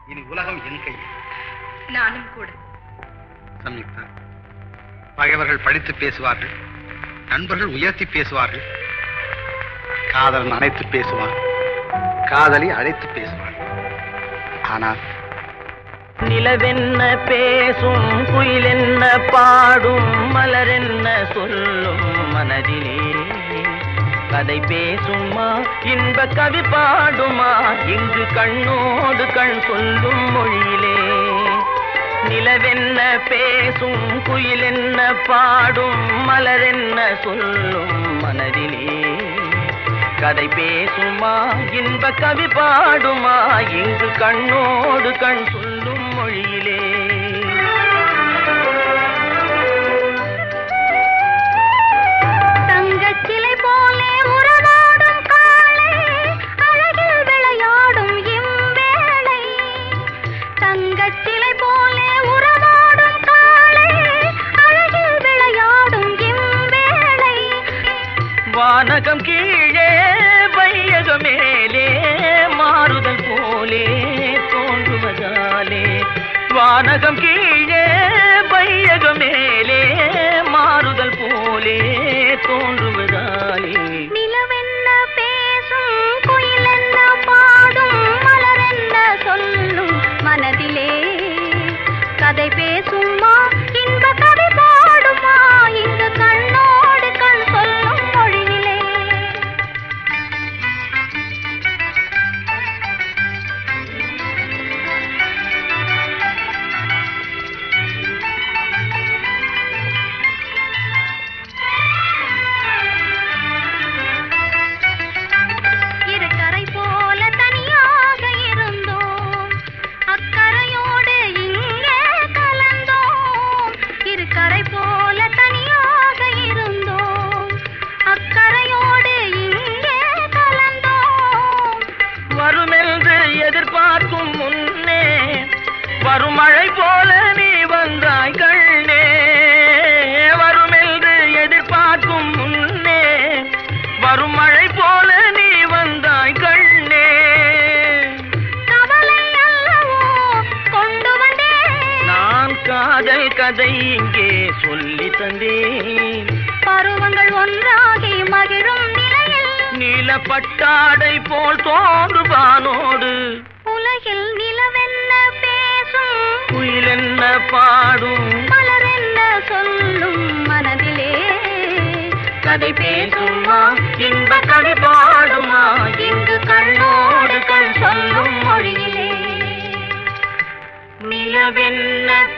இனி உலகம் என் கையில் நானும் கூட சம்யுக்தா பகைவர்கள் படித்து பேசுவார்கள் நண்பர்கள் உயர்த்தி பேசுவார்கள் காதலன் அழைத்து பேசுவான் காதலி அழைத்து பேசுவாள் ஆனால் நிலவென்ன பேசும் குயிலென்ன பாடும் மலரென்ன சொல்லும் மனதிலே கதை பேசுமா இன்ப கவி பாடுமா இங்கு கண்ணோடு கண் சொல்லும் மொழியிலே நிலவென்ன பேசும் குயிலென்ன பாடும் மலரென்ன சொல்லும் மனதிலே கதை பேசுமா இன்ப கவி பாடுமா இங்கு கண்ணோடு கண் சொல்லும் மொழியிலே தங்கச் சிலை போலே உறவாடும் காளை, அழகில் விளையாடும் இவ்வேளை. தங்கச் சிலை போலே உறவாடும் காளை, அழகில் விளையாடும் இவ்வேளை. வானகம் கீழே வையக மேலே மாறுதல் போலே தோன்றுவதாலே வானகம் கீழே வையக மேலே மாறுதல் போலே தோன்றுவதாலே நிலவென்ன பேசும் குயிலென்ன பாடும் மலரென்ன சொல்லும் மனதிலே கதை பேசுமா இன்ப கதை பாடுமா இங்கு கண்ணோடு கண் சொல்லும் மொழியிலே இருக்கரை போல தனியாக இருந்தோம் அக்கரையோடு இங்கே கலந்தோம் இருக்கரை போல தனியாக இருந்தோம் அக்கரையோடு இங்கே கலந்தோம் வருமென்று எதிர்பார்க்கும் முன்னே வரும் மழை போல நீ வந்தாய் கண்ணே வருமென்று எதிர்பார்க்கும் முன்னே வரும் மழை போல நீ வந்தாய் கண்ணே கவலை அல்லவோ கொண்டு வந்தேன் நான் காதல் கதை இங்கே சொல்லி தந்தேன் பருவங்கள் ஒன்றாகி மகிழும் நிலையில் நீல பட்டாடை போல் தோன்றுவானோடு உலகில் நிலவென்ன பேசும் குயிலென்ன பாடும் மலரென்ன சொல்லும் மனதிலே கதை பேசுமா இன்ப கவி பாடுமா இங்கு கண்ணோடு கண் சொல்லும் மொழியிலே நிலவென்ன